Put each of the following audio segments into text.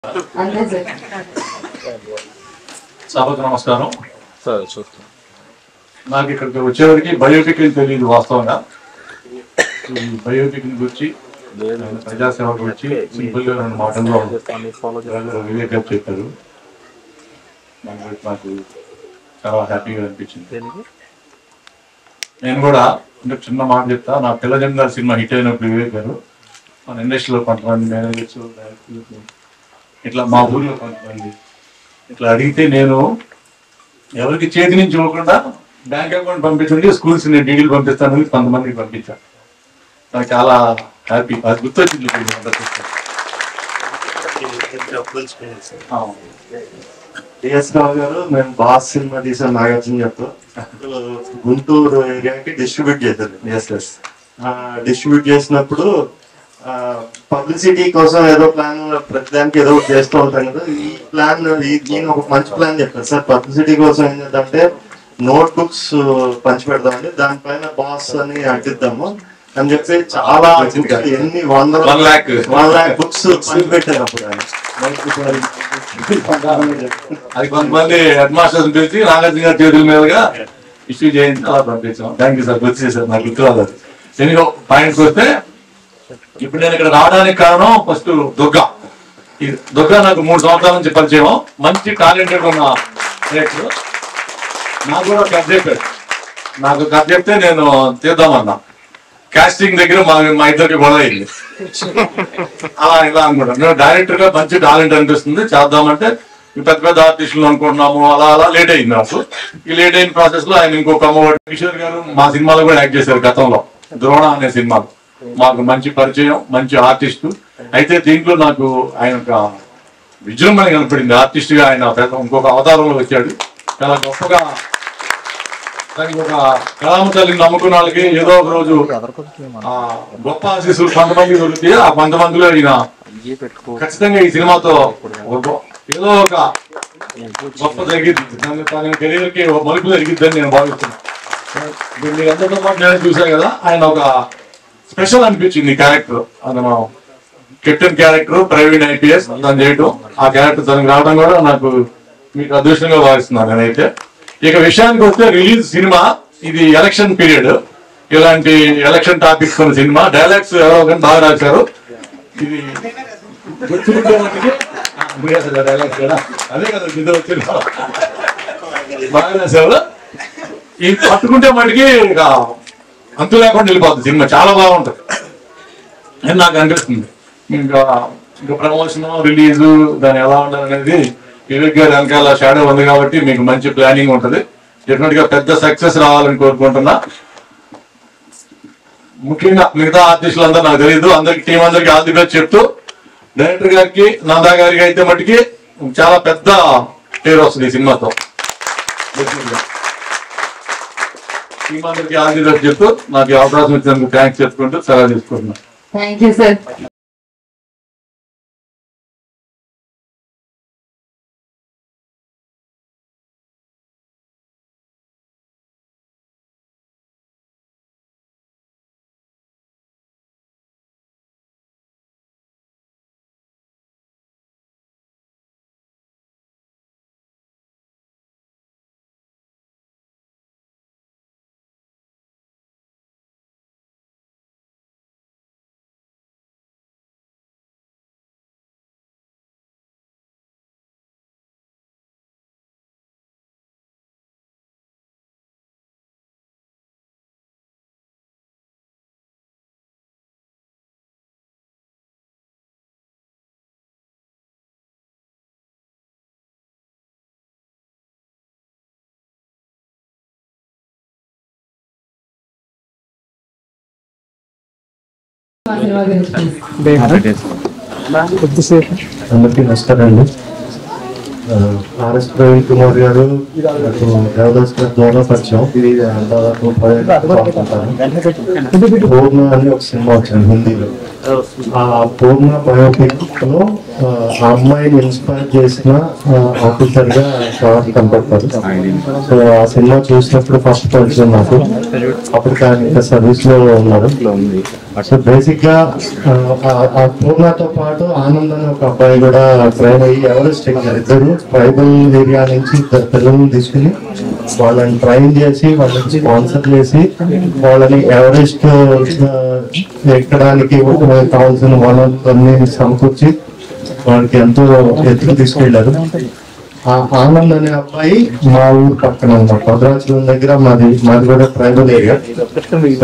అంతే సార్ సభకు నమస్కారం సరే చూస్తాం నాకు ఇక్కడికి వచ్చేవరకు బయోపిక్ అని తెలియదు వాస్తవంగా ఈ బయోపిక్ గురించి ప్రజాసేవ గురించి సింపుల్ గా రెండు మాటల్లో ఫాలో వివేక్ గారు చెప్పారు దాని గురించి నాకు చాలా హ్యాపీగా అనిపించింది దేనికి నేను కూడా అంటే చిన్న మాట చెప్తా నా పిల్ల జమీందార్ సినిమా హిట్ అయినప్పుడు వివేక్ గారు మన ఇండస్ట్రీలో కొంతమంది మేనేజర్స్ డైరెక్టర్స్ ఇట్లా మా ఊర్లో కొంతమంది ఇట్లా అడిగితే నేను ఎవరికి చేతి నుంచి ఇవ్వకుండా బ్యాంక్ అకౌంట్ పంపించండి స్కూల్స్ నేను డీడీలు పంపిస్తానని కొంతమందికి పంపించాను నాకు చాలా హ్యాపీ అది గుర్తొచ్చింది ఇప్పుడు మీ అందరికీ. అవును. డిఎస్ రావు గారు మేము బాస్ సినిమా తీసాం నాగార్జున గారితో గుంటూరు ఏరియాకి డిస్ట్రిబ్యూట్ చేశారు Yes, yes. డిస్ట్రిబ్యూట్ చేసినప్పుడు పబ్లిసిటీ కోసం ఏదో ప్లాన్ ప్రతిదానికి ఏదో ఒకటి చేస్తూ ఉంటాం కదా ఈ ప్లాన్ ఈయన ఒక మంచి ప్లాన్ చెప్పారు సార్ పబ్లిసిటీ కోసం ఏం చేద్దామంటే నోట్ బుక్స్ పంచి పెడదామని దానిపైన బాస్ అని అంటిద్దాము అని చెప్పి చాలా books, ఎన్ని వందల One lakh. One lakh books పంచి పెట్టారు అప్పుడు ఆయన అది కొంతమంది హెడ్ మాస్టర్స్ పిలిచి నాగార్జున గారి చేతుల మీదుగా ఇష్యూ చేయించి అలా పంపించాం థ్యాంక్ యూ సార్ గుర్తు చేశారు నాకు గుర్తు రాలేదు ఎనిగో పాయింట్స్ వస్తే ఇప్పుడు నేను ఇక్కడ రావడానికి కారణం ఫస్ట్ దుర్గా ఈ దుర్గా నాకు మూడు సంవత్సరాల నుంచి పరిచయం మంచి టాలెంటెడ్ ఉన్న డైరెక్టర్ నాకు కూడా కథ చెప్పాడు నాకు కథ చెప్తే నేను తీద్దామన్నా కాస్టింగ్ దగ్గర మా మా ఇద్దరికి గొడవ అయింది అలా ఇలా అనుకుంటా నేను డైరెక్టర్ గా మంచి టాలెంట్ అనిపిస్తుంది చేద్దామంటే ఈ పెద్ద పెద్ద ఆర్టిస్టులు అనుకుంటున్నాము అలా అలా లేట్ అయింది నాకు ఈ లేట్ అయిన ప్రాసెస్ లో ఆయన ఇంకొక అమ్మఒడి కిషోర్ గారు మా సినిమాలో కూడా యాక్ట్ చేశారు గతంలో ద్రోణ అనే సినిమాలో మాకు మంచి పరిచయం మంచి ఆర్టిస్ట్ అయితే దీంట్లో నాకు ఆయన ఒక విజృంభణ కనపడింది ఆర్టిస్ట్ గా ఆయన పెద్ద ఇంకొక అవతారంలో వచ్చాడు చాలా గొప్పగా దానికి ఒక కళామ తల్లిని నమ్ముకున్న వాళ్ళకి ఏదో ఒక రోజు ఆ గొప్ప ఆశీస్సులు కొంతమంది దొరికితే ఆ కొంతమందిలో ఈయన ఇయ్యే పెట్టుకో ఖచ్చితంగా ఈ సినిమాతో ఒక గొ- ఏదో ఒక గొప్ప జరిగింది తన తన కెరీర్ కి ఒక మలుపు జరిగిద్దని నేను భావిస్తున్నాను ఇప్పుడు మీరు అందరితో పాటు నేను చూసాను కదా ఆయన ఒక స్పెషల్ అనిపించింది క్యారెక్టర్ అతను కెప్టెన్ క్యారెక్టర్ ప్రవీణ్ ఐపీఎస్ తను చేయటం ఆ క్యారెక్టర్ తనకు రావడం కూడా నాకు మీకు అదృష్టంగా భావిస్తున్నాను నేనైతే ఇక విషయానికి వస్తే రిలీజ్ సినిమా ఇది ఎలక్షన్ పీరియడ్ ఇలాంటి ఎలక్షన్ టాపిక్స్ ఉన్న సినిమా డైలాగ్స్ ఎవరో ఒకరు బాగా రాశారు ఇది గుర్తుకుంటే మట్టుకి ఆ, ముగియేస్తుంది ఆ dialogues కూడా. అదే కదా నిద్ర వచ్చింది బాగా రాశారు ఇది పట్టుకుంటే మటుకి ఇక అంతు లేకుండా వెళ్ళిపోతుంది సినిమా చాలా బాగుంటుంది అని నాకు అనిపిస్తుంది ఇంకా ఇంకా ప్రమోషన్ రిలీజ్ దాని ఎలా ఉండాలనేది వివేక్ గారి వెనకాల షాడో ఉంది కాబట్టి మీకు మంచి ప్లానింగ్ ఉంటుంది డెఫినెట్ గా పెద్ద సక్సెస్ రావాలని కోరుకుంటున్నా ముఖ్యంగా మిగతా ఆర్టిస్టులందరూ నాకు తెలియదు అందరికి టీం అందరికి ఆల్ ది బెస్ట్ చెప్తూ డైరెక్టర్ గారికి నందా గారికి అయితే మటుకి చాలా పెద్ద పేరు వస్తుంది ఈ సినిమాతో టీం అందరికి ఆల్ ది బెస్ట్ చెప్తూ నాకు ఈ అవకాశం ఇచ్చినందుకు థ్యాంక్స్ చెప్పుకుంటూ సెలవు తీసుకుంటున్నాను థ్యాంక్ యూ సార్ మా సినిమా గురించి please. అందరికీ నమస్కారం అండి ఆర్ఎస్ ప్రవీణ్ కుమార్ గారు నాకు దేవదాస్ గారి ద్వారా పరిచయం ఇది దాదాపు పూర్ణ అని ఒక సినిమా వచ్చింది హిందీలో ఆ పూర్ణ బయోపిక్ లో ఆ అమ్మాయిని ఇన్స్పైర్ చేసిన ఆఫీసర్ గా సార్ కనపడతారు సో ఆ సినిమా చూసినప్పుడు ఫస్ట్ పరిచయం నాకు అప్పుడు ఆయన ఇంకా సర్వీస్ లో ఉన్నారు సో బేసిక్ గా ఆ, ఆ- ఆ పూర్ణతో పాటు ఆనంద్ అనే ఒక అబ్బాయి కూడా ట్రైన్ అయ్యి ఎవరెస్ట్ ఎక్కారు ఇద్దరు ట్రైబల్ ఏరియా నుంచి ఇద్దరు పిల్లల్ని తీసుకుని వాళ్ళని ట్రైన్ చేసి వాళ్ళని స్పాన్సర్ చేసి వాళ్ళని ఎవరెస్ట్ ఆ, ఎక్కడానికి కావాల్సిన వనరులన్నీ సమకూర్చి వాళ్ళకి ఎంతో ఎత్తుకు తీసుకెళ్లారు ఆ ఆనంద్ అనే అబ్బాయి మా ఊరు పక్కన అన్నమాట భద్రాచలం దగ్గర మాది మాది కూడా ట్రైబల్ ఏరియా సో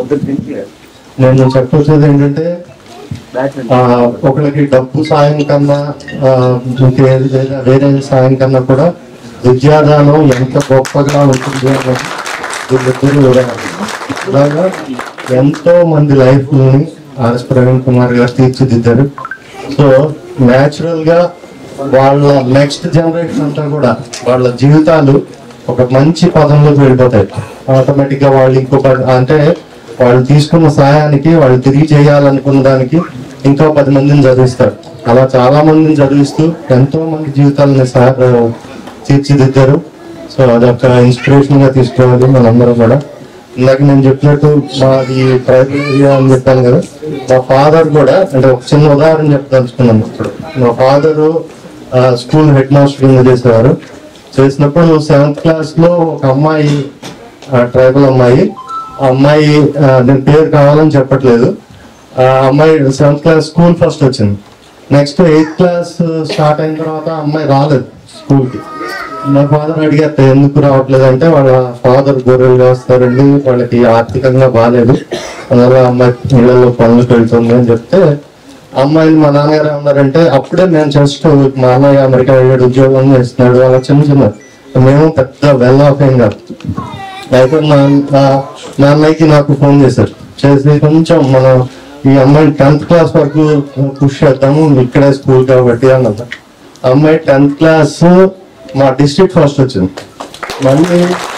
నేను చెప్పొచ్చేది ఏంటంటే ఆ, ఒకరికి డబ్బు సాయం కన్నా ఆ, ఇంకేది లేదా వేరే సాయం కన్నా కూడా విద్యాదానం ఎంత గొప్పగా ఉంటుంది అన్నది వీళ్ళిద్దరూ ఉదాహరణ. అలాగా ఎంతో మంది లైఫ్ ని ఆర్ఎస్ ప్రవీణ్ కుమార్ గారు తీర్చిదిద్దారు సో న్యాచురల్ గా వాళ్ళ నెక్స్ట్ జనరేషన్ అంతా కూడా వాళ్ళ జీవితాలు ఒక మంచి పదంలోకి వెళ్ళిపోతాయి ఆటోమేటిక్ గా వాళ్ళు ఇంకొక అంటే వాళ్ళు తీసుకున్న సహాయానికి వాళ్ళు తిరిగి చేయాలనుకున్న దానికి ఇంకా పది మందిని చదివిస్తారు అలా చాలా మందిని చదివిస్తూ ఎంతో మంది జీవితాలని సహ- తీర్చిదిద్దారు సో అదొక ఇన్స్పిరేషన్ గా తీసుకోవాలి మనందరం కూడా ఇందాక నేను చెప్పినట్టు మాది ట్రైబల్ ఏరియా అని చెప్పాను కదా మా ఫాదర్ కూడా అంటే ఒక చిన్న ఉదాహరణ చెప్పదలుచుకున్నాను ఇప్పుడు మా ఫాదర్ స్కూల్ హెడ్ మాస్టర్ కింద చేసేవారు చేసినప్పుడు సెవెంత్ క్లాస్ లో ఒక అమ్మాయి ట్రైబల్ అమ్మాయి ఆ అమ్మాయి ఆ, నేను పేరు కావాలని చెప్పట్లేదు ఆ అమ్మాయి సెవెంత్ క్లాస్ స్కూల్ ఫస్ట్ వచ్చింది నెక్స్ట్ ఎయిత్ క్లాస్ స్టార్ట్ అయిన తర్వాత ఆ అమ్మాయి రాలేదు స్కూల్ కి మా ఫాదర్ అడిగారు ఎందుకు రావట్లేదు అంటే వాళ్ళ ఫాదర్ గొర్రెలు వస్తారండి వాళ్ళకి ఆర్థికంగా బాగాలేదు అందువల్ల అమ్మాయి ఇళ్లలో పనులకు వెళ్తుంది అని చెప్తే అమ్మాయిని మా నాన్నగారు ఏమన్నారంటే అప్పుడే నేను జస్ట్ మా అన్నయ్య అమెరికా వెళ్ళాడు ఉద్యోగం చేస్తున్నాడు అలా చిన్న చిన్న మేము పెద్ద వెల్ ఆఫ్ ఏం కాదు అయితే మా మా- మా అన్నయ్యకి నాకు ఫోన్ చేశారు చేసి కొంచెం మనం ఈ అమ్మాయి టెన్త్ క్లాస్ వరకు పుష్ చేద్దాము ఇక్కడే స్కూల్ కాబట్టి అన్నది అమ్మాయి టెన్త్ క్లాస్ మా డిస్ట్రిక్ట్ ఫస్ట్ వచ్చింది మళ్ళీ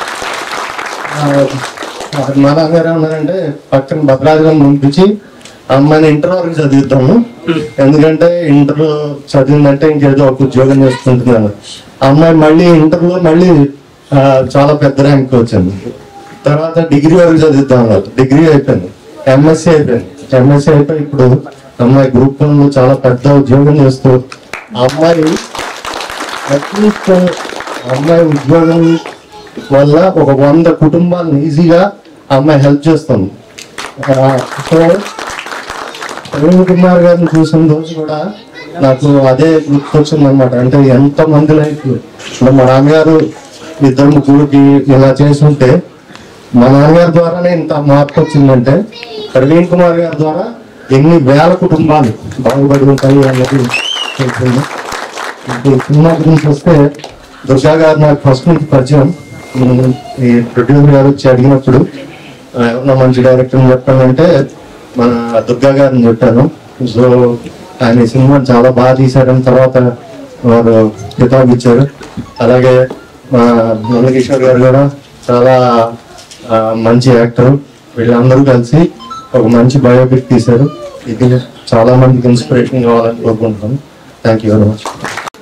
ఆ, మా నాన్నగారు ఏమన్నారంటే పక్కన భద్రాచలం పంపించి అమ్మాయిని ఇంటర్ వరకు చదివిద్దాము ఎందుకంటే ఇంటర్ చదివిందంటే ఇంకేదో ఒక ఉద్యోగం చేసుకుంటున్నాను అమ్మాయి మళ్ళీ ఇంటర్ లో మళ్ళీ ఆ, చాలా పెద్ద ర్యాంక్ వచ్చింది తర్వాత డిగ్రీ వరకు చదివిద్దాం అన్నారు డిగ్రీ అయిపోయింది ఎంఎస్సీ అయిపోయింది ఎంఎస్సీ అయిపోయి ఇప్పుడు అమ్మాయి గ్రూప్ వన్ లో చాలా పెద్ద ఉద్యోగం చేస్తూ ఆ అమ్మాయి అట్లీస్ట్ అమ్మాయి ఉద్యోగం వల్ల ఒక వంద కుటుంబాలను ఈజీగా అమ్మాయి హెల్ప్ చేస్తుంది ఆ, సో ప్రవీణ్ కుమార్ గారిని చూసిన రోజు కూడా నాకు అదే గుర్తొచ్చింది అనమాట అంటే ఎంత మంది లైఫ్ మా నాన్నగారు ఇద్దరు ముగ్గురికి ఇలా చేసి ఉంటే మా నాన్నగారి ద్వారానే ఇంత మార్పు వచ్చిందంటే ప్రవీణ్ కుమార్ గారి ద్వారా ఎన్ని వేల కుటుంబాలు బాగుపడి ఉంటాయి అన్నది తెలిసింది ఇప్పుడు సినిమా గురించి వస్తే దుర్గా గారు నాకు ఫస్ట్ నుంచి పరిచయం ఉమ్, ఈ ప్రొడ్యూసర్ గారు వచ్చి అడిగినప్పుడు ఆ, ఎవరన్నా మంచి డైరెక్టర్ చెప్పానంటే మన దుర్గా గారిని చెప్పాను సో ఆయన ఈ సినిమా చాలా బాగా తీశారని తర్వాత వారు కితాబ్ ఇచ్చారు అలాగే మా నందకిషోర్ గారు కూడా చాలా ఆ, మంచి యాక్టర్ వీళ్ళందరూ కలిసి ఒక మంచి బయోపిక్ తీశారు ఇది చాలా మందికి ఇన్స్పిరేషన్ కావాలని కోరుకుంటున్నాను థ్యాంక్ యూ వెరీ మచ్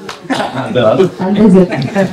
అంతే సార్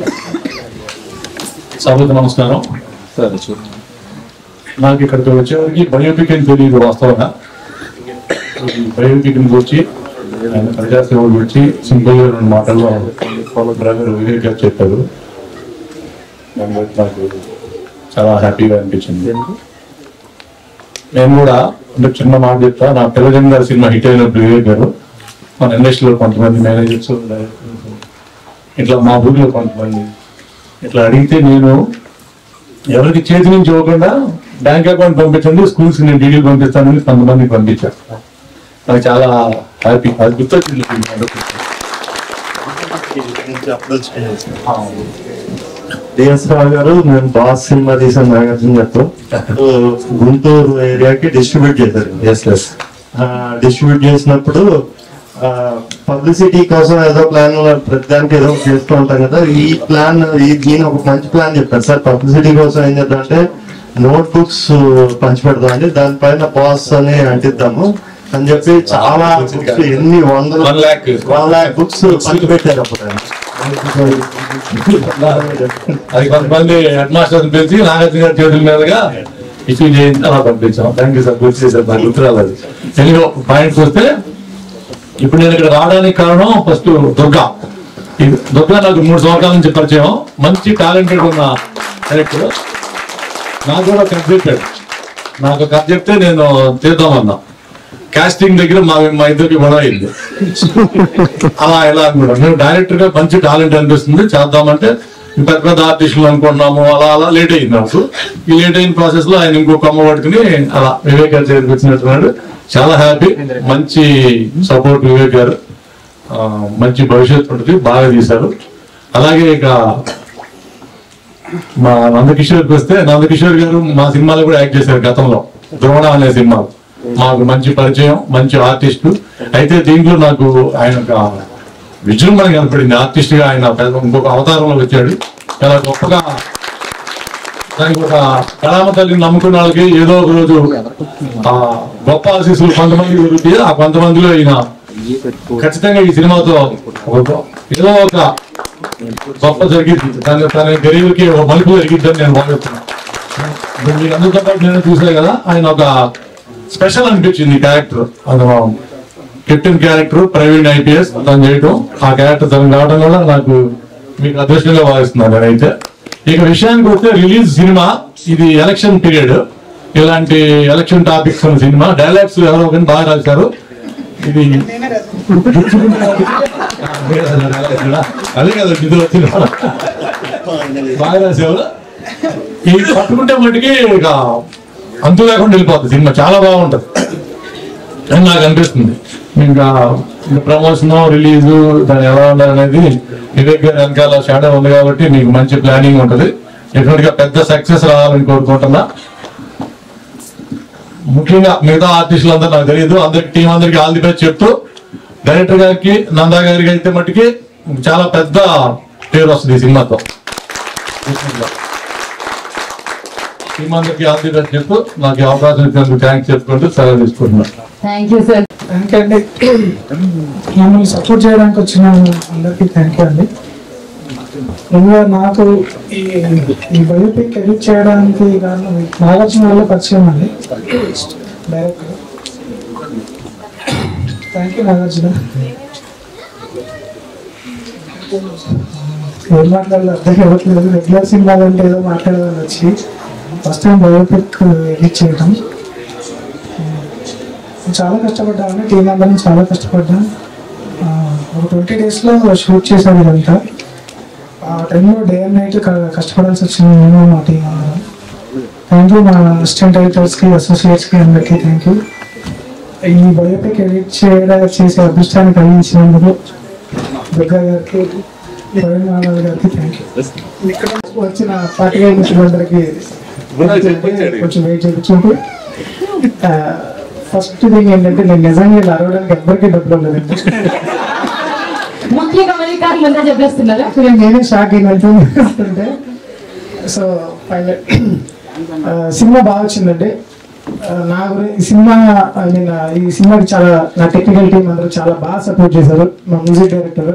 సభకు నమస్కారం సరే చూడండి నాకు ఇక్కడికి వచ్చేవారికి బయోపిక్ అని తెలియదు వాస్తవంగా ఈ బయోపిక్ గురించి ఆయన ప్రజాసేవ గురించి సింపుల్ గా రెండు మాటల్లో ఫాలో డ్రైవర్ వివేక్ గారు చెప్పారు దాన్ని బట్టి నాకు చాలా హ్యాపీగా అనిపించింది నేను కూడా అంటే చిన్న మాట చెప్తా నా పిల్లజన్ గారి సినిమా హిట్ అయినప్పుడు వివేక్ గారు మన ఇండస్ట్రీలో కొంతమంది మేనేజర్స్ ఇట్లా మా ఊరిలో కొంతమంది ఇట్లా అడిగితే నేను ఎవరికి చేతి నుంచి ఇవ్వకుండా బ్యాంక్ అకౌంట్ పంపించండి స్కూల్స్ నేను డీడీలు పంపిస్తానని కొంతమందికి పంపించారు నాకు చాలా హ్యాపీ అది గుర్తొచ్చింది డిఎస్ రావు గారు నేను బాస్ సినిమా తీసాను నాగార్జున గారితో గుంటూరు ఏరియాకి డిస్ట్రిబ్యూట్ చేశారు ఎస్ ఎస్ డిస్ట్రిబ్యూట్ చేసినప్పుడు పబ్లిసిటీ కోసం ఏదో ప్లాన్ ప్రతిదానికి ఏదో ఒకటి చేస్తూ ఉంటాం కదా ఈ ప్లాన్ ఈయన ఒక మంచి ప్లాన్ చెప్పారు సార్ పబ్లిసిటీ కోసం ఏం చేద్దాం అంటే నోట్ బుక్స్ పంచి పెడదాం అండి దానిపైన బాస్ అని అంటిద్దాము అని చెప్పి చాలా books, ఎన్ని వందల One lakh. One lakh books పంచి పెట్టారు అప్పుడు ఆయన. అది కొంతమంది హెడ్ మాస్టర్ పిలిచి నాగార్జున గారి చేతుల మీదుగా ఇష్యూ చేయించి అలా పంపించాం థ్యాంక్ యూ సార్ గుర్తు చేశారు నాకు గుర్తు రాలేదు ఎనిమిదో పాయింట్స్ వస్తే ఇప్పుడు నేను ఇక్కడ రావడానికి కారణం ఫస్ట్ దుర్గా ఈ దుర్గా నాకు మూడు సంవత్సరాల నుంచి పరిచయం మంచి టాలెంటెడ్ ఉన్న డైరెక్టర్ నాకు కూడా కథ చెప్పాడు నాకు కథ చెప్తే నేను తీద్దామన్నా కాస్టింగ్ దగ్గర మా మా ఇద్దరికి గొడవ అయింది అలా ఎలా అనుకుంటాం మేము డైరెక్టర్ గా మంచి టాలెంట్ అనిపిస్తుంది చేద్దామంటే పెద్ద పెద్ద ఆర్టిస్టులు అనుకుంటున్నాము అలా అలా లేట్ అయింది నాకు ఈ లేట్ అయిన ప్రాసెస్ లో ఆయన ఇంకో కొమ్మ పట్టుకుని అలా వివేక్ గారు చేర్పించినట్టున్నాడు చాలా హ్యాపీ మంచి సపోర్ట్ వివేక్ గారు ఆ, మంచి భవిష్యత్తు ఉంటుంది బాగా తీశారు అలాగే ఇక మా నందకిషోర్కి వస్తే నందకిషోర్ గారు మా సినిమాలో కూడా యాక్ట్ చేశారు గతంలో ద్రోణ అనే సినిమా మాకు మంచి పరిచయం మంచి ఆర్టిస్ట్ అయితే దీంట్లో నాకు ఆయన ఒక విజృంభణ కనపడింది ఆర్టిస్ట్ గా ఆయన పెద్ద- ఇంకొక అవతారంలో వచ్చాడు చాలా గొప్పగా దానికి ఒక కళామ తల్లిని నమ్ముకున్న వాళ్ళకి ఏదో ఒక రోజు ఆ గొప్ప ఆశీస్సులు కొంతమంది దొరుకుతాయి ఆ కొంతమందిలో ఈయన ఖచ్చితంగా ఈ సినిమాతో ఒక- ఏదో ఒక గొప్ప జరిగింది తన తన గరీబుకి ఒక మలుపు జరిగిద్దని నేను భావిస్తున్నాను ఇప్పుడు మీరు అందరితో పాటు నేను చూసా కదా ఆయన ఒక స్పెషల్ అనిపించింది క్యారెక్టర్ అందులో కెప్టెన్ క్యారెక్టర్ ప్రైవేట్ ఐపీఎస్ తను చేయటం ఆ క్యారెక్టర్ తను కావడం వల్ల నాకు మీకు అదృష్టంగా భావిస్తున్నాను నేనైతే ఇక విషయానికి వస్తే రిలీజ్ సినిమా ఇది ఎలక్షన్ పీరియడ్ ఇలాంటి ఎలక్షన్ టాపిక్స్ ఉన్న సినిమా డైలాగ్స్ ఎవరో ఒకరిని బాగా రాశారు ఇది అదే కదా ఇది వచ్చిన బాగా రాశావు ఇది పట్టుకుంటే మటుకి ఇక అంతు లేకుండా వెళ్ళిపోతుంది సినిమా చాలా బాగుంటది అని నాకు అనిపిస్తుంది ఇంకా ప్రమోషన్ రిలీజ్ దాని ఎలా ఉండాలి అనేది వివేక్ గారి వెనకాల షాడో ఉంది కాబట్టి మీకు మంచి ప్లానింగ్ ఉంటది డెఫినెట్ గా పెద్ద సక్సెస్ రావాలని కోరుకుంటున్నా ముఖ్యంగా మిగతా ఆర్టిస్టులు అందరూ నాకు తెలియదు అందరికి టీం అందరికి ఆల్ ది బెస్ట్ చెప్తూ డైరెక్టర్ గారికి నందా గారికి అయితే మట్టుకి చాలా పెద్ద పేరు వస్తుంది ఈ సినిమాతో టీం అందరికి ఆల్ ది బెస్ట్ చెప్తూ నాకు ఈ అవకాశం ఇచ్చినందుకు థ్యాంక్స్ చెప్పుకుంటూ సెలవు తీసుకుంటున్నాను thank you sir thank you అండి మమ్మల్ని సపోర్ట్ చేయడానికి వచ్చిన అందరికీ థ్యాంక్ యూ అండి ఇంకా నాకు ఈ ఈ బయోపిక్ ఎడిట్ చేయడానికి కారణం నాగార్జున వల్ల పరిచయం అండి డైరెక్టర్ థ్యాంక్ యూ నాగార్జున ఏం మాట్లాడాలి అర్థం కావట్లేదు రెగ్యులర్ సినిమా అంటే ఏదో మాట్లాడాలని వచ్చి ఫస్ట్ టైం బయోపిక్ ఎడిట్ చేయడం చాలా కష్టపడ్డాను టీం అందరం చాలా కష్టపడ్డాం ఆ, ఒక ట్వంటీ డేస్లో షూట్ చేశాను ఇదంతా ఆ టైంలో డే అండ్ నైట్ కష్టపడాల్సి వచ్చింది నేను మా టీం అందరం థ్యాంక్ యూ మా అసిస్టెంట్ ఎడిటర్స్కి అసోసియేట్స్కి అందరికీ థ్యాంక్ యూ ఈ బయోపిక్ ఎడిట్ చేయడం చేసే అదృష్టాన్ని కలిగించినందుకు దుర్గా గారికి ప్రవీణ్ మాధవ్ గారికి థ్యాంక్ యూ ఇక్కడ వచ్చిన పార్టీ మిత్రులందరికీ కొంచెం వెయిట్ చేయించుకుంటూ ఫస్ట్ థింగ్ ఏంటంటే నేను నిజంగా ఇలా అరవడానికి ఎవరికి డబ్బులు లేదండి ముఖ్యంగా మల్లికార్జున అంతా చెప్పేస్తున్నారు యాక్చువల్లీ నేనే షాక్ అయినట్టుంటే సో ఫైనల్ సినిమా బాగా వచ్చిందండి ఆ, నా గురించి ఈ సినిమా I mean, ఆ, ఈ సినిమాకి చాలా నా టెక్నికల్ టీం అందరూ చాలా బాగా సపోర్ట్ చేశారు మా music director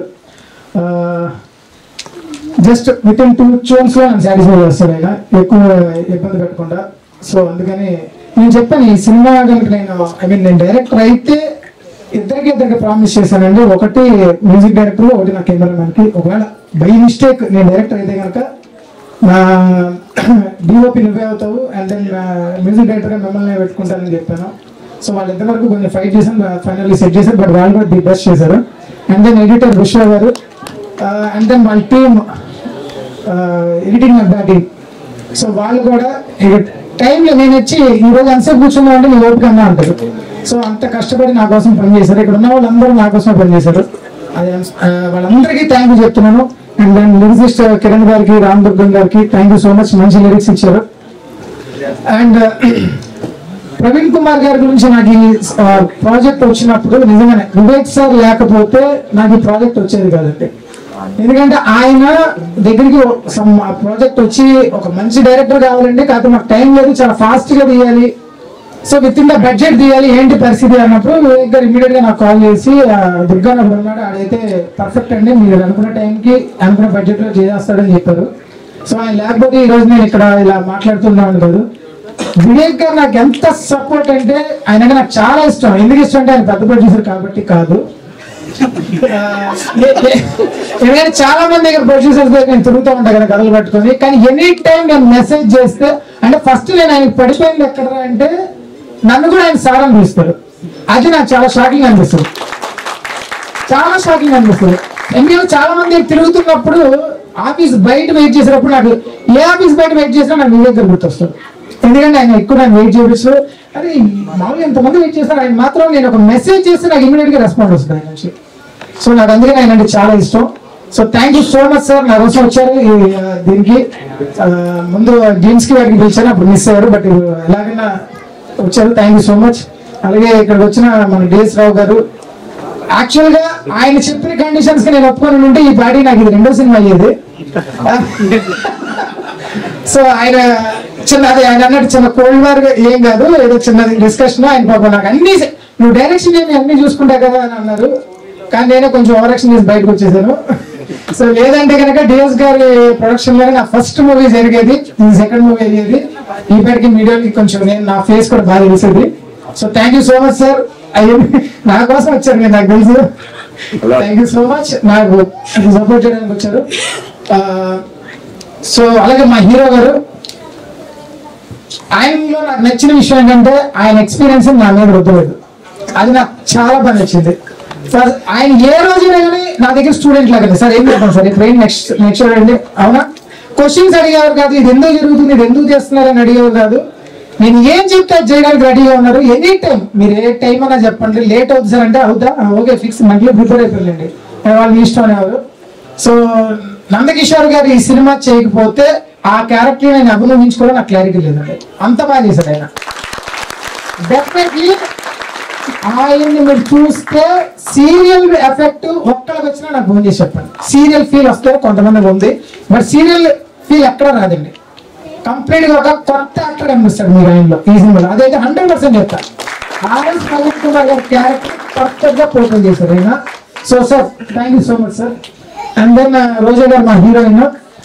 just within two tunes లో నన్ను సాటిస్ఫై చేస్తాడు ఆయన ఎక్కువ ఇబ్బంది పెట్టకుండా సో అందుకని నేను చెప్పాను ఈ సినిమా కనుక నేను ఐ మీన్ నేను డైరెక్టర్ అయితే ఇద్దరికి ఇద్దరికి ప్రామిస్ చేశానండి ఒకటి మ్యూజిక్ డైరెక్టర్ ఒకటి నా కెమెరామెన్ కి ఒకవేళ బై మిస్టేక్ నేను డైరెక్టర్ అయితే కనుక నా డిఓపి నువ్వే అవుతావు అండ్ దెన్ మ్యూజిక్ డైరెక్టర్ గా మిమ్మల్ని పెట్టుకుంటానని చెప్పాను సో వాళ్ళిద్దరి వరకు కొంచెం ఫైట్ చేశాను ఫైనల్లీ సెట్ చేశారు బట్ వాళ్ళు కూడా ది బెస్ట్ చేశారు అండ్ దెన్ ఎడిటర్ విశ్వ గారు అండ్ దెన్ వాళ్ళ team editing and batting so వాళ్ళు కూడా ఇక టైంలో నేను వచ్చి ఈ రోజు ఎంతసేపు కూర్చున్నా అంటే నీ ఓపిక అన్నా అంటారు సో అంత కష్టపడి నా కోసం పనిచేశారు ఇక్కడ ఉన్న వాళ్ళందరూ నా కోసమే పనిచేశారు అది ఆ, వాళ్ళందరికీ థ్యాంక్ యూ చెప్తున్నాను అండ్ దెన్ లిరిసిస్ట్ కిరణ్ గారికి రామ్ దుర్గం గారికి థ్యాంక్ యూ సో మచ్ మంచి లిరిక్స్ ఇచ్చారు అండ్ ప్రవీణ్ కుమార్ గారి గురించి నాకు ఈ ప్రాజెక్ట్ వచ్చినప్పుడు నిజంగానే వివేక్ సార్ లేకపోతే నాకు ఈ ప్రాజెక్ట్ వచ్చేది కాదండి ఎందుకంటే ఆయన దగ్గరికి ప్రాజెక్ట్ వచ్చి ఒక మంచి డైరెక్టర్ కావాలండి కాకపోతే మాకు టైం లేదు చాలా ఫాస్ట్ గా తీయాలి so within the budget తీయాలి ఏంటి పరిస్థితి అన్నప్పుడు వివేక్ గారు ఇమీడియట్ గా నాకు కాల్ చేసి ఆ, దుర్గా అప్పుడు ఉన్నాడు ఆడైతే పర్ఫెక్ట్ అండి మీరు అనుకున్న టైంకి అనుకున్న బడ్జెట్ లో చేసేస్తాడని చెప్పారు సో ఆయన లేకపోతే ఈ రోజు నేను ఇక్కడ ఇలా మాట్లాడుతున్నాను కాదు వివేక్ గారు నాకు ఎంత సపోర్ట్ అంటే ఆయన నాకు చాలా ఇష్టం ఎందుకు ఇష్టం అంటే ఆయన పెద్ద ప్రొడ్యూసర్ కాబట్టి కాదు ఆ, ఏ- ఏ- ఎందుకంటే చాలా మంది దగ్గర ప్రొడ్యూసర్స్ దగ్గర నేను తిరుగుతూ ఉంటాను కదా కథలు పట్టుకొని కానీ ఎనీ టైం నేను మెసేజ్ చేస్తే అంటే ఫస్ట్ నేను ఆయనకి పడిపోయింది ఎక్కడ అంటే నన్ను కూడా ఆయన సార్ అని పిలుస్తారు అది నాకు చాలా షాకింగ్ అనిపిస్తుంది చాలా షాకింగ్ అనిపిస్తుంది ఎందుకంటే చాలా మంది దగ్గర తిరుగుతున్నప్పుడు ఆఫీస్ బయట వెయిట్ చేసినప్పుడు నాకు ఏ ఆఫీస్ బయట వెయిట్ చేసినా నాకు వివేక్ గారు గుర్తొస్తుంది ఎందుకంటే ఆయన ఎక్కువ నాకు వెయిట్ చేపిస్తూ అరే మామూలుగా ఎంతమంది వెయిట్ చేస్తారు ఆయన మాత్రం నేను ఒక మెసేజ్ చేస్తే నాకు ఇమీడియట్ గా రెస్పాండ్ వస్తుంది ఆయన నుంచి సో నాకు అందుకని ఆయన అంటే చాలా ఇష్టం so thank you so much sir నా కోసం వచ్చారు ఈ, ఆ, దీనికి ఆ, ముందు గేమ్స్ కి వారికి పిలిచాను అప్పుడు మిస్ అయ్యారు బట్ ఎలాగైనా వచ్చారు థ్యాంక్ యూ సో మచ్ అలాగే ఇక్కడికి వచ్చిన మన డిఎస్ రావు గారు యాక్చువల్ గా ఆయన చెప్పిన కండిషన్స్ కి నేను ఒప్పుకొని ఉంటే ఈ పార్టీ నాకు ఇది రెండో సినిమా అయ్యేది సో ఆయన చిన్న అదే ఆయన అన్నట్టు చిన్న కోల్డ్ వార్ ఏం కాదు ఏదో చిన్న డిస్కషన్ ఆయన పాపం నాకు అన్ని నువ్వు డైరెక్షన్ ఏమి అన్ని చూసుకుంటా కదా అని అన్నారు కానీ నేనే కొంచెం ఓవరాక్షన్ చేసి బయటకు వచ్చేసాను సో లేదంటే కనుక డిఎస్ గారి ప్రొడక్షన్ లోనే నా ఫస్ట్ మూవీ జరిగేది ఇది సెకండ్ మూవీ అయ్యేది ఈపాటికి మీడియాకి కొంచెం నేను నా ఫేస్ కూడా బాగా తెలిసేది so thank you so much sir అయ్యో నా కోసం వచ్చారు మీరు నాకు తెలుసు థ్యాంక్ యూ సో మచ్ నాకు సపోర్ట్ చేయడానికి వచ్చారు ఆ, సో అలాగే మా హీరో గారు ఆయనలో నాకు నచ్చిన విషయం ఏంటంటే ఆయన ఎక్స్పీరియన్స్ నా మీద రుద్దలేదు అది నాకు చాలా బాగా నచ్చింది ఫస్ట్ ఆయన ఏ రోజైనా కానీ నా దగ్గర స్టూడెంట్ లాగా సార్ ఏం చెప్తాం సార్ ఇప్పుడు ఏం నెక్స్ట్ నెక్స్ట్ అండి అవునా క్వశ్చన్స్ అడిగేవారు కాదు ఇది ఎందుకు జరుగుతుంది ఇది ఎందుకు చేస్తున్నారు అని అడిగేవారు కాదు నేను ఏం చెప్తే అది చేయడానికి రెడీగా ఉన్నారు ఎనీ టైం మీరు ఏ టైం అన్నా చెప్పండి లేట్ అవుతుంది సార్ అంటే అవుతా ఓకే ఫిక్స్ మంత్లీ ప్రిపేర్ అయిపోయిందండి వాళ్ళ మీ ఇష్టం అనేవారు సో నందకిషోర్ గారు ఈ సినిమా చేయకపోతే ఆ క్యారెక్టర్ నేను అభినందించుకోవడం నాకు క్లారిటీ లేదండి అంత బాగా చేశాడు ఆయన డెఫినెట్లీ ఆయన్ని మీరు చూస్తే సీరియల్ ఎఫెక్ట్ ఒక్కడికి వచ్చినా నాకు ఫోన్ చేసి చెప్పండి సీరియల్ ఫీల్ వస్తే కొంతమందికి ఉంది బట్ సీరియల్ ఫీల్ ఎక్కడ రాదండి కంప్లీట్ గా ఒక కొత్త యాక్టర్ కనిపిస్తాడు మీరు ఆయనలో ఈ సినిమాలో అదైతే హండ్రెడ్ పర్సెంట్ చెప్తా ఆర్ఎస్ పవన్ కుమార్ గారి క్యారెక్టర్ పర్ఫెక్ట్ గా పోర్ట్రేట్ చేశారు ఆయన so sir thank you so much sir and then Roja గారు మా హీరోయిన్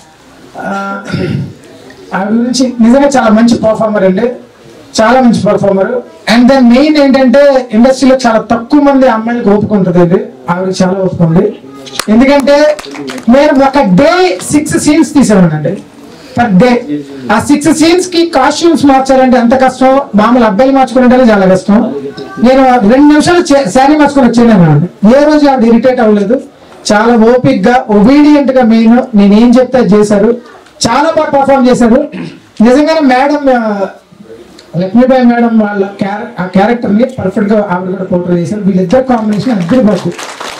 ఆవిడ గురించి నిజంగా చాలా మంచి పర్ఫార్మర్ అండి చాలా మంచి పర్ఫార్మర్ అండ్ దెన్ మెయిన్ ఏంటంటే ఇండస్ట్రీలో చాలా తక్కువ మంది అమ్మాయిలకు ఓపుకుంటుంది అండి ఆవిడ చాలా ఓపుకుంది ఎందుకంటే నేను ఒక డే సిక్స్ సీన్స్ తీసానండి పర్ డే ఆ సిక్స్ సీన్స్ కి కాస్ట్యూమ్స్ మార్చాలంటే ఎంత కష్టం మామూలు అబ్బాయిలు మార్చుకుంటే చాలా కష్టం నేను రెండు నిమిషాలు శారీ మార్చుకొని వచ్చేదాన్ని ఏ రోజు ఆవిడ ఇరిటేట్ అవ్వలేదు చాలా ఓపిక్ గా ఒబీడియంట్ గా మెయిన్ నేను ఏం చెప్తే అది చేశారు చాలా బాగా పర్ఫామ్ చేశారు నిజంగానే మేడం లక్ష్మీబాయి మేడం వాళ్ళ క్యారె ఆ క్యారెక్టర్ ని పర్ఫెక్ట్ గా ఆవిడ కూడా పోర్ట్రే చేశారు వీళ్ళిద్దరు కాంబినేషన్ అద్దరు బాగు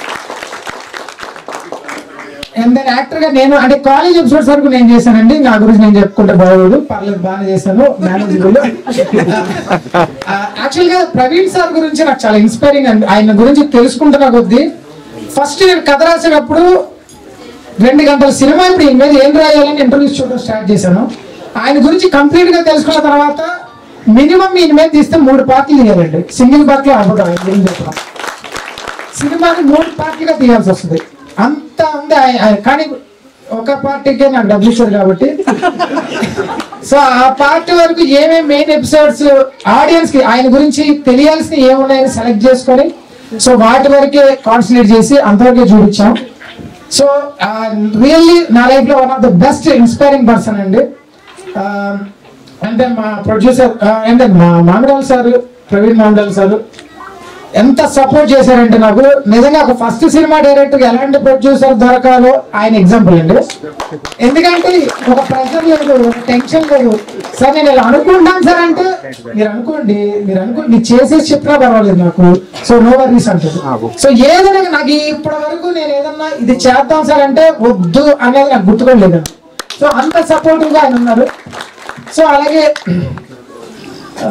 అండ్ దెన్ యాక్టర్ గా నేను అంటే కాలేజ్ ఎపిసోడ్స్ వరకు నేను చేశానండి నా గురించి నేను చెప్పుకుంటే బాగోదు పర్లేదు బాగానే చేశాను మేనేజబుల్ యాక్చువల్ గా ప్రవీణ్ సార్ గురించి నాకు చాలా ఇన్స్పైరింగ్ అండి ఆయన గురించి తెలుసుకుంటున్న కొద్దీ ఫస్ట్ నేను కథ రాసేటప్పుడు రెండు గంటల సినిమా ఇప్పుడు ఈయన మీద ఏం రాయాలని ఇంటర్వ్యూస్ చూడడం స్టార్ట్ చేశాను ఆయన గురించి కంప్లీట్ గా తెలుసుకున్న తర్వాత మినిమం ఈయన మీద తీస్తే మూడు పార్టీలు తీయాలండి సింగిల్ పార్టీ అవ్వదు ఆయన గురించి చెప్పడం సినిమాని మూడు పార్టీగా తీయాల్సి వస్తుంది అంత ఉంది ఆయ- ఆయ- కానీ ఒక పార్టీకే నాకు డబ్బులు ఇచ్చారు కాబట్టి సో ఆ పార్టీ వరకు ఏమేమి మెయిన్ ఎపిసోడ్స్ ఆడియన్స్ కి ఆయన గురించి తెలియాల్సిన ఏమున్నాయని సెలెక్ట్ చేసుకొని సో వాటి వరకే కాన్సన్ట్రేట్ చేసి అంతవరకే చూపించాం సో రియల్లీ నా లైఫ్ లో one of the best inspiring person అండి అంటే మా ప్రొడ్యూసర్ అంటే మా మామిడాల్ సార్ ప్రవీణ్ మామిడాల్ సార్ ఎంత సపోర్ట్ చేశారంటే నాకు నిజంగా ఒక ఫస్ట్ సినిమా డైరెక్టర్ ఎలాంటి ప్రొడ్యూసర్ దొరకాలో ఆయన ఎగ్జాంపుల్ అండి ఎందుకంటే ఒక ప్రెషర్ లేదు ఒక టెన్షన్ లేదు సార్ నేను ఇలా అనుకుంటాను సార్ అంటే మీరు అనుకోండి మీరు అనుకో మీరు చేసేసి చెప్పినా పర్వాలేదు నాకు సో నో వరీస్ అంటారు సో ఏదైనా నాకు ఇప్పటి వరకు నేను ఏదన్నా ఇది చేద్దాం సార్ అంటే వద్దు అనేది నాకు గుర్తుకోలేదు సో అంత సపోర్టివ్ గా ఆయన ఉన్నారు సో అలాగే ఆ,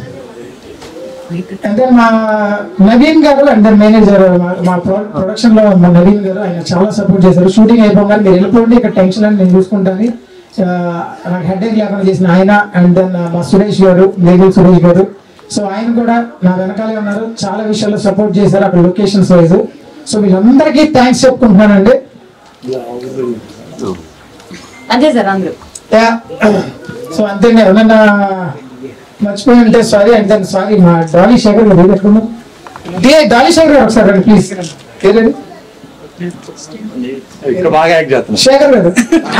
అంటే మా నవీన్ గారు అంటే మేనేజర్ మా ప్రొడక్షన్ లో మా నవీన్ గారు ఆయన చాలా సపోర్ట్ చేశారు షూటింగ్ అయిపోగానే మీరు వెళ్ళిపోండి ఇక్కడ టెన్షన్ అని నేను చూసుకుంటాను ఆ, నాకు హెడ్ ఏక్ లేకుండా చేసిన ఆయన అండ్ దెన్ మా సురేష్ గారు లేడీ సురేష్ గారు సో ఆయన కూడా నా వెనకాలే ఉన్నారు చాలా విషయాల్లో సపోర్ట్ చేశారు అక్కడ లొకేషన్స్ వైజ్ సో వీళ్ళందరికీ థ్యాంక్స్ చెప్పుకుంటున్నానండి అంతే సార్ అందరూ యా. సో అంతే ఎవరన్నా మర్చిపోయి ఉంటే సారీ అంటే సారీ మా డాలీ శేఖర్ గారు పెట్టుకున్నాం డే డాలీ శేఖర్ గారు ఒకసారి రండి ప్లీజ్ ఏదండి ఇక్కడ బాగా యాక్ట్ చేస్తున్నా శేఖర్ గారు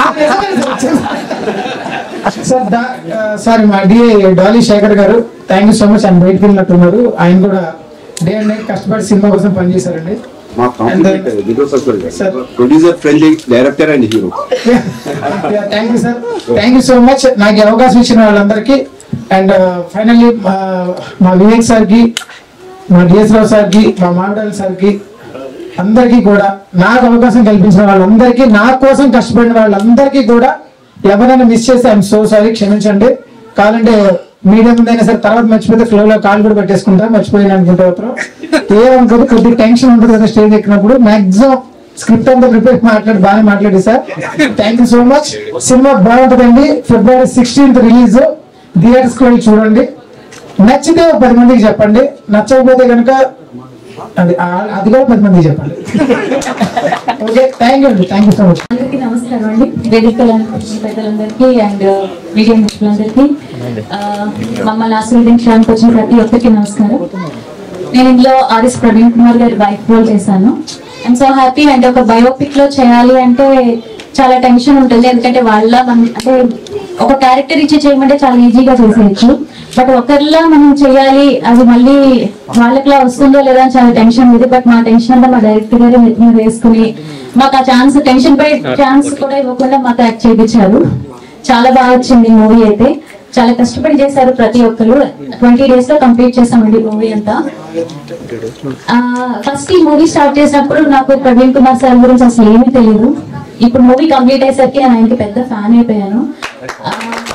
సార్ సారీ మా డి డాలీ శేఖర్ గారు థ్యాంక్ యూ సో మచ్ ఆయన బయటకు వెళ్ళినట్టున్నారు ఆయన కూడా డే అండ్ నైట్ కష్టపడి సినిమా కోసం పనిచేశారండి మా కాంప్లిమెంట్ And, uh, దిగో circle Sir. Producer friendly director and hero thank you sir thank you so much నాకు ఈ అవకాశం ఇచ్చిన వాళ్ళందరికీ అండ్ ఫైనల్లీ మా వివేక్ సార్కి మా డిఎస్ రావు సార్కి మా మామిడాల్ సార్కి అందరికీ కూడా నాకు అవకాశం కల్పించిన వాళ్ళందరికీ నా కోసం కష్టపడిన వాళ్ళందరికీ కూడా ఎవరైనా మిస్ చేస్తే ఐఎమ్ సో సారీ క్షమించండి కావాలంటే మీడియం ముందైనా సరే తర్వాత మర్చిపోతే ఫ్లోలో కాల్ కూడా పెట్టేసుకుంటా మర్చిపోయిన అనుకుంటా మాత్రం ఏమనుకోదు కొద్దిగా టెన్షన్ ఉంటుంది కదా స్టేజ్ ఎక్కినప్పుడు మాక్సిమం స్క్రిప్ట్ అంతా ప్రిపేర్ మాట్లాడి బాగా మాట్లాడి sir thank you so much cinema బాగుంటుందండి ఫిబ్రవరి సిక్స్టీన్త్ రిలీజ్ థియేటర్స్ కి వెళ్ళి చూడండి నచ్చితే ఒక పది మందికి చెప్పండి నచ్చకపోతే కనుక అది ఆ- అది కూడా పది మందికి చెప్పండి ఓకే థ్యాంక్ యూ అండి థ్యాంక్ యూ సో మచ్ అందరికీ నమస్కారం అండి వేదిక పెద్దలందరికీ అండ్ మీడియా మిత్రులందరికీ ఆ, మమ్మల్ని ఆశీర్వదించడానికి వచ్చిన ప్రతి ఒక్కరికి నమస్కారం నేను ఇందులో ఆర్ఎస్ ప్రవీణ్ కుమార్ గారి వైఫ్ రోల్ చేశాను ఐఎమ్ సో హ్యాపీ అండ్ ఒక బయోపిక్ లో చేయాలి అంటే చాలా టెన్షన్ ఉంటుంది ఎందుకంటే వాళ్ళ మన అంటే ఒక క్యారెక్టర్ ఇచ్చి చేయమంటే చాలా ఈజీగా చేసేయచ్చు బట్ ఒకరిలా మనం చేయాలి అది మళ్ళీ వాళ్ళకిలా వస్తుందో లేదా అని చాలా టెన్షన్ ఉంది బట్ మా టెన్షన్ అంతా మా డైరెక్టర్ గారు నెత్తి మీద వేసుకుని మాకు ఆ ఛాన్స్ టెన్షన్ పై ఛాన్స్ కూడా ఇవ్వకుండా మాకు యాక్ట్ చేయించారు చాలా బాగా వచ్చింది మూవీ అయితే చాలా కష్టపడి చేశారు ప్రతి ఒక్కరు ట్వంటీ డేస్ లో కంప్లీట్ చేసామండి మూవీ అంతా ఫస్ట్ ఈ మూవీ స్టార్ట్ చేసినప్పుడు నాకు ప్రవీణ్ కుమార్ సార్ గురించి అసలు ఏమీ తెలియదు ఇప్పుడు మూవీ కంప్లీట్ అయ్యేసరికి నేను ఆయనకి పెద్ద ఫ్యాన్ అయిపోయాను ఆ,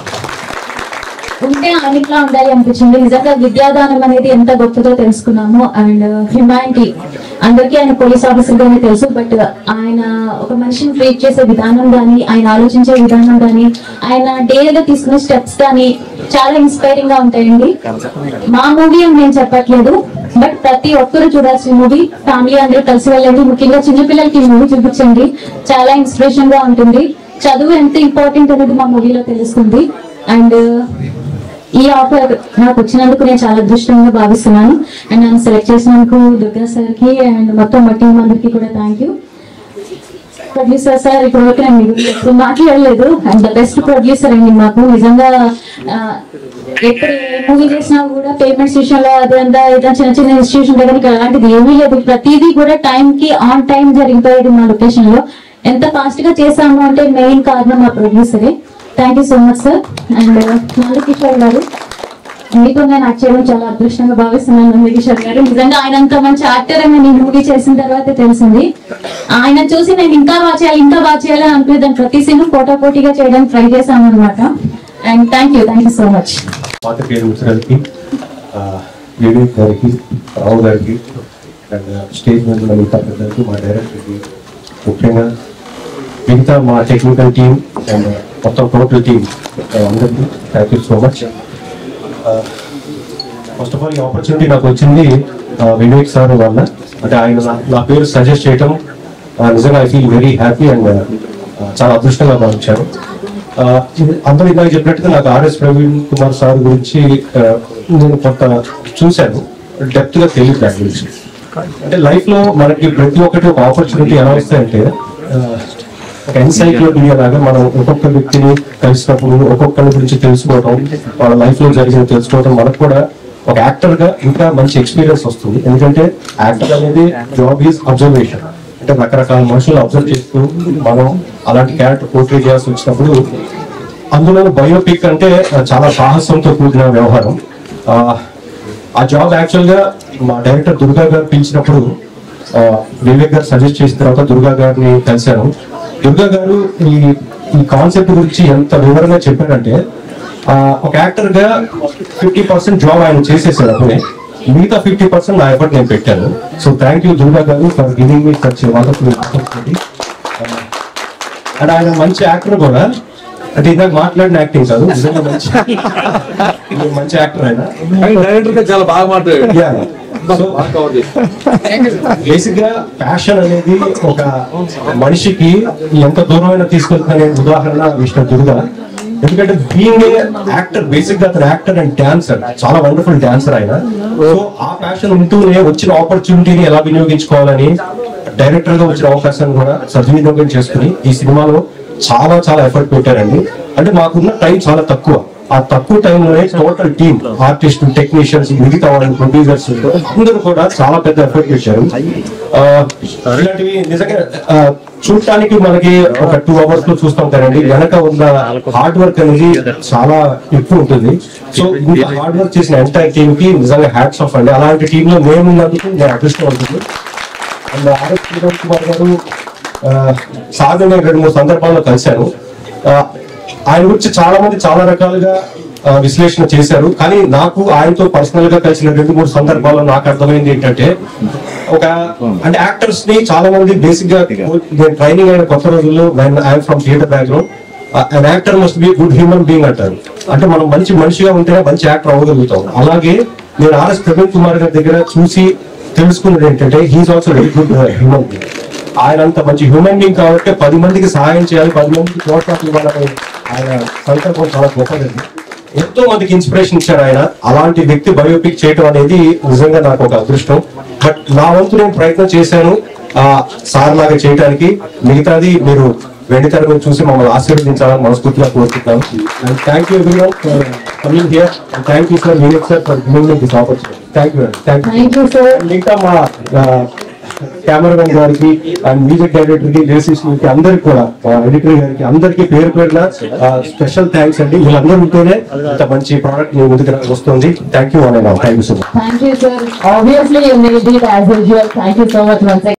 ఉంటే ఆయనలా ఉండాలి అనిపించింది నిజంగా విద్యాదానం అనేది ఎంత గొప్పదో తెలుసుకున్నాము అండ్ హ్యుమానిటీ అందరికీ ఆయన పోలీస్ ఆఫీసర్ గానే తెలుసు బట్ ఆయన ఒక మనిషిని ట్రీట్ చేసే విధానం కానీ ఆయన ఆలోచించే విధానం కానీ ఆయన డేగా తీసుకునే స్టెప్స్ కానీ చాలా ఇన్స్పైరింగ్ గా ఉంటాయండి మా మూవీ అని నేను చెప్పట్లేదు బట్ ప్రతి ఒక్కరు చూడాల్సిన మూవీ ఫ్యామిలీ అందరూ కలిసి వెళ్ళండి ముఖ్యంగా చిన్నపిల్లలకి ఈ మూవీ చూపించండి చాలా ఇన్స్పిరేషన్ గా ఉంటుంది చదువు ఎంత ఇంపార్టెంట్ అనేది మా మూవీలో తెలుస్తుంది అండ్ ఈ ఆఫర్ నాకు వచ్చినందుకు నేను చాలా అదృష్టంగా భావిస్తున్నాను అండ్ నన్ను సెలెక్ట్ చేసినందుకు దుర్గా సార్ కి అండ్ మొత్తం మా టీం అందరికి కూడా థ్యాంక్ యూ ప్రొడ్యూసర్ సార్ ఇప్పుడు వరకు నేను మీకు ఎప్పుడు మాట్లాడలేదు అండ్ ద బెస్ట్ ప్రొడ్యూసర్ అండి మాకు నిజంగా ఆ, ఎప్పుడు ఏ మూవీ చేసినా కూడా పేమెంట్స్ విషయంలో అదంతా ఏదైనా చిన్న చిన్న ఇన్స్టిట్యూషన్ దగ్గర ఇక్కడ అలాంటిది ఏమీ లేదు ప్రతిదీ కూడా టైం కి ఆన్ టైం జరిగిపోయేది మా లొకేషన్ లో ఎంత ఫాస్ట్ గా చేసాము అంటే మెయిన్ కారణం మా ప్రొడ్యూసరే thank you so much sir and Nandakishore గారు మీకు నేను యాక్ట్ చేయడం చాలా అదృష్టంగా భావిస్తున్నాను నందకిషోర్ గారు నిజంగా ఆయన అంత మంచి యాక్టర్ అని నేను మూవీ చేసిన తర్వాత తెలిసింది ఆయన చూసి నేను ఇంకా బాగా చేయాలి ఇంకా బాగా చేయాలి అని అనుకునే దాని ప్రతి సీన్ పోటా పోటీగా చేయడానికి ట్రై చేశాను అనమాట and thank you thank you so much పాత పేరు మిత్రులకి వివేక్ గారికి రావు గారికి అండ్ స్టేజ్ మీద ఉన్న మిగతా పెద్దలకి మా డైరెక్టర్కి ముఖ్యంగా మిగతా మా టెక్నికల్ టీం అండ్ మొత్తం టోటల్ టీం అందరికీ thank you so much first of all ఈ ఆపర్చునిటీ నాకు వచ్చింది ఆ, వివేక్ సార్ వల్ల అంటే ఆయన నా- నా పేరు సజెస్ట్ చేయటం ఆ, నిజంగా I feel very happy and చాలా అదృష్టంగా భావించాను ఆ, ఇది అందరూ ఇందాక చెప్పినట్టుగా నాకు ఆర్ఎస్ ప్రవీణ్ కుమార్ సార్ గురించి ఆ, నేను కొంత చూశాను డెప్త్ గా తెలియదు దాని గురించి అంటే లైఫ్ లో మనకి ప్రతి ఒక్కటి ఒక ఆపర్చునిటీ ఎలా వస్తాయంటే ఆ, ఒక ఎన్సైక్లోపీడియా లాగా మనం ఒక్కొక్క వ్యక్తిని కలిసినప్పుడు ఒక్కొక్కరి గురించి తెలుసుకోవడం వాళ్ళ లైఫ్ లో జరిగిన తెలుసుకోవడం మనకు కూడా ఒక యాక్టర్ గా ఇంకా మంచి ఎక్స్పీరియన్స్ వస్తుంది ఎందుకంటే యాక్టర్ అనేది జాబ్ ఈజ్ అబ్జర్వేషన్ అంటే రకరకాల మనుషులను అబ్జర్వ్ చేస్తూ మనం అలాంటి క్యారెక్టర్ పోర్ట్రే చేయాల్సి వచ్చినప్పుడు అందులో బయోపిక్ అంటే ఆ, చాలా సాహసంతో కూడిన వ్యవహారం ఆ, ఆ జాబ్ యాక్చువల్ గా మా డైరెక్టర్ దుర్గా గారు పిలిచినప్పుడు ఆ, వివేక్ గారు సజెస్ట్ చేసిన తర్వాత దుర్గా గారిని కలిశాను దుర్గా గారు ఈ ఈ కాన్సెప్ట్ గురించి ఎంత వివరంగా చెప్పారంటే ఆ, ఒక యాక్టర్ గా ఫిఫ్టీ పర్సెంట్ జాబ్ ఆయన చేసేసాడు అప్పుడే మిగతా ఫిఫ్టీ పర్సెంట్ నా ఎఫర్ట్ నేను పెట్టాను సో థ్యాంక్ యూ దుర్గా గారు for giving me such wonderful opportunity and ఆయన మంచి యాక్టర్ కూడా అంటే ఇందాక మాట్లాడిన యాక్టింగ్ కాదు నిజంగా మంచి మీరు మంచి యాక్టర్ ఆయన డైరెక్టర్ గా చాలా బాగా మాట్లాడాడు Yeah. సో బాగా కవర్ చేసి బేసిక్ గా ప్యాషన్ అనేది ఒక మనిషికి ఎంత దూరమైనా తీసుకెళ్తున్న ఉదాహరణ విష్ణు దుర్గా ఎందుకంటే బీయింగ్ ఏ యాక్టర్ బేసిక్ గా అతను యాక్టర్ అండ్ డాన్సర్ చాలా వండర్ఫుల్ డాన్సర్ ఆయన సో ఆ ప్యాషన్ ఉంటూనే వచ్చిన ఆపర్చునిటీని ఎలా వినియోగించుకోవాలని డైరెక్టర్ గా వచ్చిన అవకాశాన్ని కూడా సద్వినియోగం చేసుకుని ఈ సినిమాలో చాలా చాలా ఎఫర్ట్ పెట్టారండి అంటే మాకున్న టైం చాలా తక్కువ ఆ తక్కువ టైంలోనే టోటల్ టీమ్ ఆర్టిస్ట్ టెక్నీషియన్స్ మిగతా వాళ్ళు ప్రొడ్యూసర్స్ అందరూ కూడా చాలా పెద్ద ఎఫర్ట్ పెట్టారు ఆ, ఇలాంటివి నిజంగా ఆ, చూడటానికి మనకి ఒక టూ అవర్స్ లో చూస్తాం కదండి వెనక ఉన్న హార్డ్ వర్క్ అనేది చాలా ఎక్కువ ఉంటుంది సో ఇంత హార్డ్ వర్క్ చేసిన ఎంటైర్ టీమ్ కి నిజంగా హ్యాట్స్ ఆఫ్ అండి అలాంటి టీమ్ లో నేను ఉన్నందుకు నేను అదృష్టవంతుడు అండ్ ఆర్ఎస్ కిరణ్ కుమార్ గారు సార్ నేను రెండు మూడు సందర్భాల్లో కలిశాను ఆ, ఆయన గురించి చాలా మంది చాలా రకాలుగా ఆ, విశ్లేషణ చేశారు కానీ నాకు ఆయనతో పర్సనల్ గా కలిసిన రెండు మూడు సందర్భాల్లో నాకు అర్థమైంది ఏంటంటే ఒక అంటే యాక్టర్స్ ని చాలా మంది బేసిక్ గా నేను ట్రైనింగ్ అయిన కొత్త రోజుల్లో I'm from theatre background an actor must be good human being అంటారు అంటే మనం మంచి మనిషిగా ఉంటేనే మంచి యాక్టర్ అవ్వగలుగుతాం అలాగే నేను ఆర్ఎస్ ప్రవీణ్ కుమార్ గారి దగ్గర చూసి తెలుసుకున్నది ఏంటంటే he is also very good human being ఆయన అంత మంచి హ్యూమన్ బీయింగ్ కాబట్టి పది మందికి సహాయం చేయాలి పది మందికి ప్రోత్సాహం ఇవ్వాలని ఆయన సంకల్పం చాలా గొప్పదండి ఎంతో మందికి ఇన్స్పిరేషన్ ఇచ్చారు ఆయన అలాంటి వ్యక్తి బయోపిక్ చేయటం అనేది నిజంగా నాకు ఒక అదృష్టం బట్ నా వంతు నేను ప్రయత్నం చేశాను ఆ సార్ లాగా చేయడానికి మిగతాది మీరు వెండితెర మీద చూసి మమ్మల్ని ఆశీర్వదించాలని మనస్ఫూర్తిగా కోరుకుంటున్నాను and thank you everyone for coming here and thank you sir Vineeth sir for giving me this opportunity thank you thank you thank you sir ఇంకా మా కెమెరామెన్ గారికి అండ్ మ్యూజిక్ డైరెక్టర్ కి లిరిసిస్ట్ కి అందరికి కూడా ఎడిటర్ గారికి అందరికి పేరు పేరున స్పెషల్ థ్యాంక్స్ అండి వీళ్ళందరూ ఉంటేనే ఇంత మంచి ప్రోడక్ట్ మీ ముందుకు వస్తుంది థ్యాంక్ యూ అని thank you so much thank you sir obviously you made it as usual thank you so much once